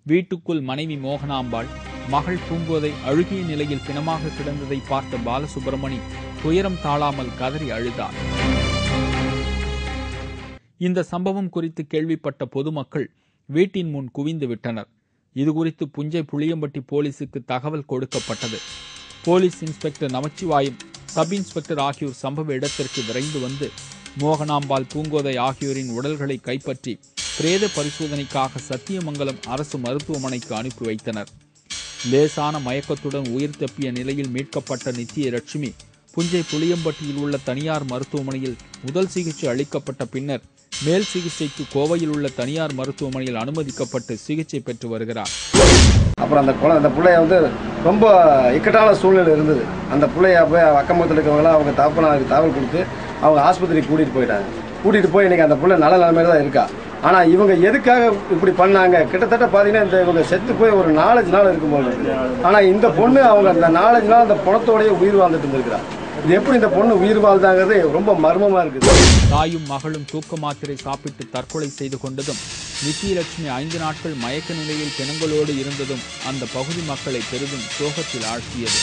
வீட்டுக்குள் மனைவி மோகனாம்பாள் மகள் பூங்கோதை அழுகிய நிலையில் பிணமாக கிடந்ததை பார்த்த பாலசுப்பிரமணி துயரம் தாழாமல் கதறி அழுதார் இந்த சம்பவம் குறித்து கேள்விப்பட்ட பொதுமக்கள் வீட்டின் முன் குவிந்து விட்டனர் இதுகுறித்து புஞ்சை புளியம்பட்டி போலீசுக்கு தகவல் கொடுக்கப்பட்டது police inspector Namachivayam sub inspector ஆகியோர் சம்பவ இடத்திற்கு விரைந்து வந்து மோகனாம்பாள் பூங்கோதை ஆகியோரின் உடல்களை கைப்பற்றி பிரேத பரிசோதனைக்காக சத்தியமங்கலம் அரசு மருத்துவமனைக்கு அனுப்பி வைத்தனர் லேசான மயக்கத்துடன் உயிர் தப்பிய நிலையில் மீட்கப்பட்ட நித்திய லட்சுமி புஞ்சை புளியம்பட்டியில் உள்ள தனியார் மருத்துவமனையில் முதல் சிகிச்சை அளிக்கப்பட்ட பின்னர் மேல் சிகிச்சைக்கு கோவையில் உள்ள தனியார் மருத்துவமனையில் அனுமதிக்கப்பட்டு சிகிச்சை பெற்று வருகிறார் அப்புறம் அந்த குழந்தை அந்த பிள்ளைய வந்து ரொம்ப இக்கட்டான சூழ்நிலை இருந்தது அந்த பிள்ளைய போய் அக்கம் பக்கத்தில் இருக்கவங்களாம் அவங்க தகப்பனாருக்கு தகவல் கொடுத்து அவங்க ஆஸ்பத்திரிக்கு கூட்டிகிட்டு போயிட்டாங்க கூட்டிகிட்டு போய் இன்னைக்கு அந்த பிள்ளை நல்ல நிலைமையில தான் இருக்கா ஆனால் இவங்க எதுக்காக இப்படி பண்ணாங்க கிட்டத்தட்ட பார்த்தீங்கன்னா இந்த இவங்க செத்து போய் ஒரு நாலஞ்சு நாள் இருக்கும் போல இருக்குது ஆனால் இந்த பொண்ணு அவங்க அந்த நாலஞ்சு நாள் அந்த பணத்தோடய உயிர் வாழ்ந்துட்டு இருந்திருக்கிறா இது எப்படி இந்த பொண்ணு உயிர் வாழ்ந்தாங்கிறது ரொம்ப மர்மமாக இருக்குது தாயும் மகளும் தூக்க மாத்திரை சாப்பிட்டு தற்கொலை செய்து கொண்டதும் நித்தியலட்சுமி ஐந்து நாட்கள் மயக்க நிலையில் பிணங்களோடு இருந்ததும் அந்த பகுதி மக்களை பெரிதும் சோகத்தில் ஆழ்த்தியது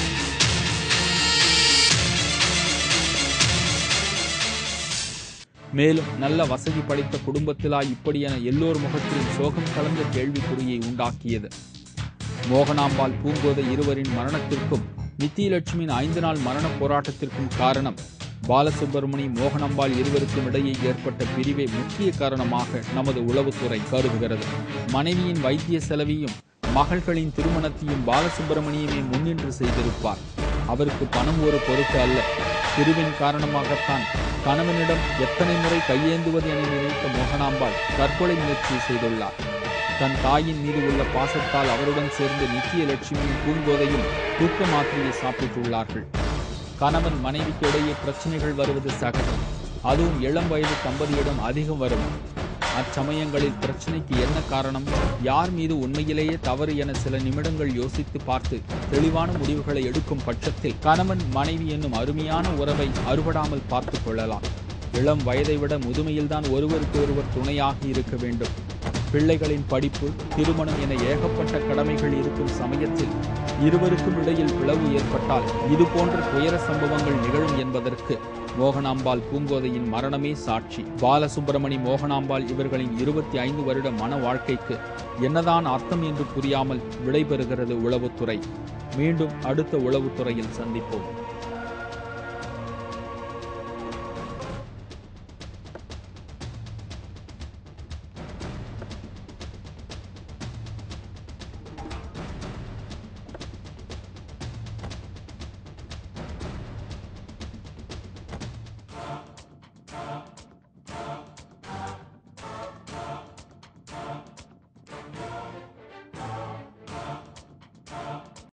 மேலும் நல்ல வசதி படைத்த குடும்பத்திலா இப்படியென எல்லோர் முகத்திலும் சோகம் கலந்த கேள்விக்குறியை உண்டாக்கியது மோகனாம்பாள் பூங்கோதை இருவரின் மரணத்திற்கும் நித்தியலட்சுமியின் ஐந்து நாள் மரண போராட்டத்திற்கும் காரணம் பாலசுப்பிரமணி மோகனாம்பாள் இருவருக்கும் இடையே ஏற்பட்ட பிரிவே முக்கிய காரணமாக நமது உளவுத்துறை கருதுகிறது மனைவியின் வைத்திய செலவையும் மகள்களின் திருமணத்தையும் பாலசுப்பிரமணியமே முன்னின்று செய்திருப்பார் அவருக்கு பணம் ஒரு பொறுப்பு அல்ல பிரிவின் காரணமாகத்தான் கணவனிடம் எத்தனை முறை கையேந்துவது என நினைத்த மோகனாம்பாள் தற்கொலை முயற்சி செய்துள்ளார் தன் தாயின் மீது உள்ள பாசத்தால் அவருடன் சேர்ந்து நித்திய லட்சுமியும் பூங்கோதையும் தூக்க மாத்திரையை சாப்பிட்டுள்ளார்கள் கணவன் மனைவிக்கு இடையே பிரச்சனைகள் வருவது சகஜம் அதுவும் இளம் வயது தம்பதியிடம் அதிகம் வரும் அச்சமயங்களில் பிரச்சனைக்கு என்ன காரணம் யார் மீது உண்மையிலேயே தவறு என சில நிமிடங்கள் யோசித்து பார்த்து தெளிவான முடிவுகளை எடுக்கும் பட்சத்தில் கணவன் மனைவி என்னும் அருமையான உறவை அறுபடாமல் பார்த்து கொள்ளலாம் இளம் வயதை விட முதுமையில்தான் ஒருவருக்கு ஒருவர் துணையாக இருக்க வேண்டும் பிள்ளைகளின் படிப்பு திருமணம் என ஏகப்பட்ட கடமைகள் இருக்கும் சமயத்தில் இருவருக்கும் இடையில் பிளவு ஏற்பட்டால் இது போன்ற துயர சம்பவங்கள் நிகழும் என்பதற்கு மோகனாம்பாள் பூங்கோதையின் மரணமே சாட்சி பாலசுப்பிரமணி மோகனாம்பாள் இவர்களின் இருபத்தி ஐந்து வருட மன வாழ்க்கைக்கு என்னதான் அர்த்தம் என்று புரியாமல் விடைபெறுகிறது உளவுத்துறை மீண்டும் அடுத்த உளவுத்துறையில் சந்திப்போம்